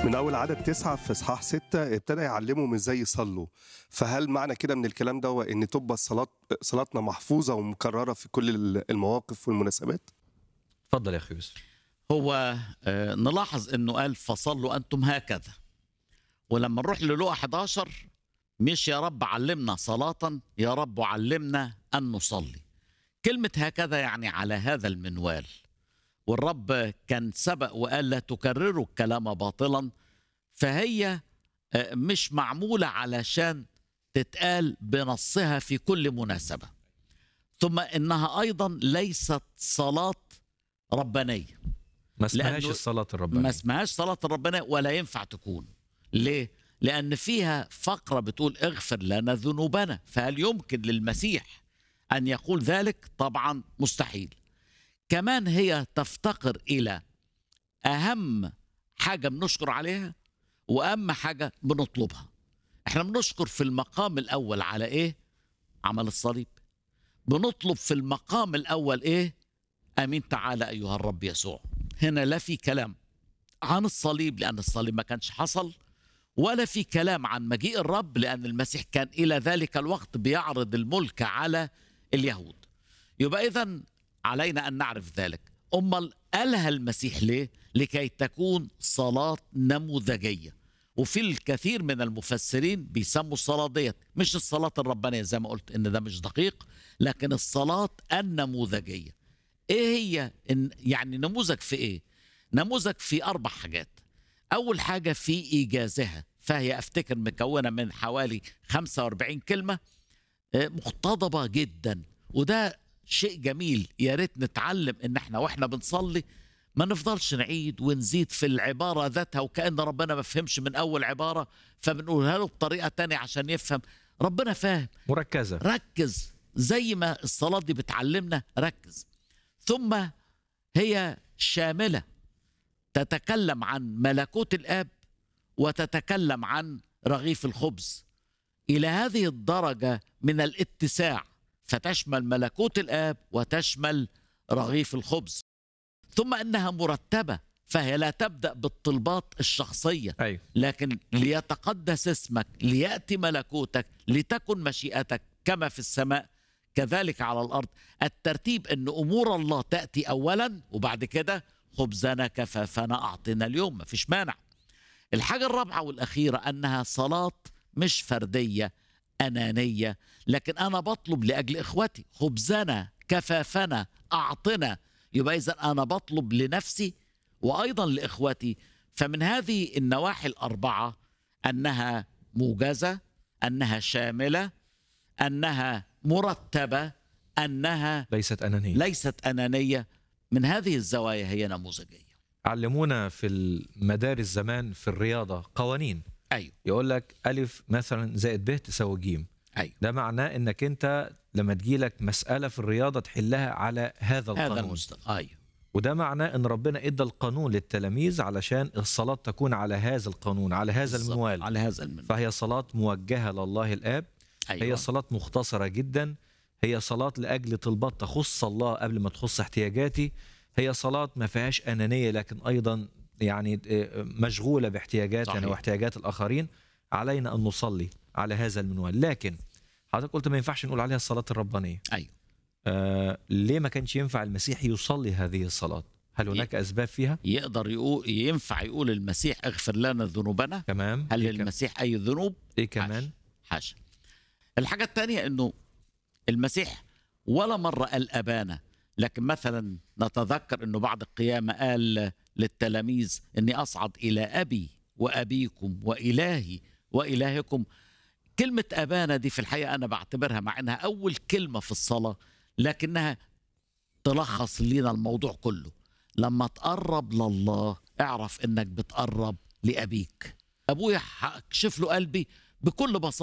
من أول عدد تسعة في إصحاح ستة ابتدى يعلمهم إزاي يصلوا فهل معنى كده من الكلام ده هو إن تبقى الصلاة صلاتنا محفوظة ومكررة في كل المواقف والمناسبات؟ اتفضل يا اخي يوسف هو آه، نلاحظ انه قال فصلوا انتم هكذا ولما نروح للوقا 11 مش يا رب علمنا صلاة يا رب علمنا أن نصلي كلمة هكذا يعني على هذا المنوال والرب كان سبق وقال لا تكرروا الكلام باطلا فهي آه، مش معمولة علشان تتقال بنصها في كل مناسبة ثم إنها أيضا ليست صلاة ربانية ما اسمهاش لأنه الصلاة ما الربانية اسمهاش صلاة الربانية ولا ينفع تكون ليه؟ لأن فيها فقرة بتقول اغفر لنا ذنوبنا فهل يمكن للمسيح أن يقول ذلك؟ طبعا مستحيل كمان هي تفتقر إلى أهم حاجة بنشكر عليها وأهم حاجة بنطلبها احنا بنشكر في المقام الأول على إيه؟ عمل الصليب بنطلب في المقام الأول إيه؟ امين تعالى ايها الرب يسوع هنا لا في كلام عن الصليب لان الصليب ما كانش حصل ولا في كلام عن مجيء الرب لان المسيح كان الى ذلك الوقت بيعرض الملك على اليهود يبقى اذا علينا ان نعرف ذلك امال قالها المسيح ليه لكي تكون صلاه نموذجيه وفي الكثير من المفسرين بيسموا الصلاه ديت مش الصلاه الربانيه زي ما قلت ان ده مش دقيق لكن الصلاه النموذجيه ايه هي إن يعني نموذج في ايه نموذج في اربع حاجات اول حاجه في ايجازها فهي افتكر مكونه من حوالي 45 كلمه آه، مقتضبه جدا وده شيء جميل يا ريت نتعلم ان احنا واحنا بنصلي ما نفضلش نعيد ونزيد في العباره ذاتها وكان ربنا ما فهمش من اول عباره فبنقولها له بطريقه تانية عشان يفهم ربنا فاهم مركزة ركز زي ما الصلاة دي بتعلمنا ركز ثم هي شاملة تتكلم عن ملكوت الآب وتتكلم عن رغيف الخبز إلى هذه الدرجة من الاتساع فتشمل ملكوت الآب وتشمل رغيف الخبز ثم أنها مرتبة فهي لا تبدأ بالطلبات الشخصية ايوه لكن ليتقدس اسمك لياتي ملكوتك لتكن مشيئتك كما في السماء كذلك على الارض الترتيب ان امور الله تاتي اولا وبعد كده خبزنا كفافنا اعطنا اليوم ما فيش مانع الحاجه الرابعه والاخيره انها صلاه مش فرديه انانيه لكن انا بطلب لاجل اخوتي خبزنا كفافنا اعطنا يبقى اذا انا بطلب لنفسي وايضا لاخوتي فمن هذه النواحي الاربعه انها موجزه انها شامله انها مرتبه انها ليست أنانية ليست انانيه من هذه الزوايا هي نموذجيه علمونا في المدارس زمان في الرياضة قوانين ايوه يقول لك ألف مثلا زائد ب تساوي جيم ايوه ده معناه انك انت لما تجيلك مسألة في الرياضة تحلها على هذا هذا القانون المستوى ايوه وده معناه ان ربنا ادى القانون للتلاميذ علشان الصلاة تكون على هذا القانون على هذا بالظبط، المنوال على هذا المنوال فهي صلاة موجهة لله الآب أيوة. هي صلاة مختصرة جدا هي صلاة لأجل طلبات تخص الله قبل ما تخص احتياجاتي هي صلاة ما فيهاش أنانية لكن أيضا يعني آه، مشغولة باحتياجاتنا صحيح. واحتياجات الآخرين علينا أن نصلي على هذا المنوال لكن حضرتك قلت ما ينفعش نقول عليها الصلاة الربانية ايوه آه ليه ما كانش ينفع المسيح يصلي هذه الصلاة هل هناك أسباب فيها يقدر يقول ينفع يقول المسيح اغفر لنا ذنوبنا تمام هل إيه, كم- للمسيح اي ذنوب إيه كمان حاشا الحاجة الثانية انه المسيح ولا مرة قال أبانا لكن مثلا نتذكر انه بعد القيامة قال للتلاميذ اني اصعد الى ابي وابيكم والهي والهكم كلمة أبانا دي في الحقيقة أنا بعتبرها مع إنها أول كلمة في الصلاة لكنها تلخص لنا الموضوع كله لما تقرب لله اعرف إنك بتقرب لأبيك أبويا هكشف له قلبي بكل بساطة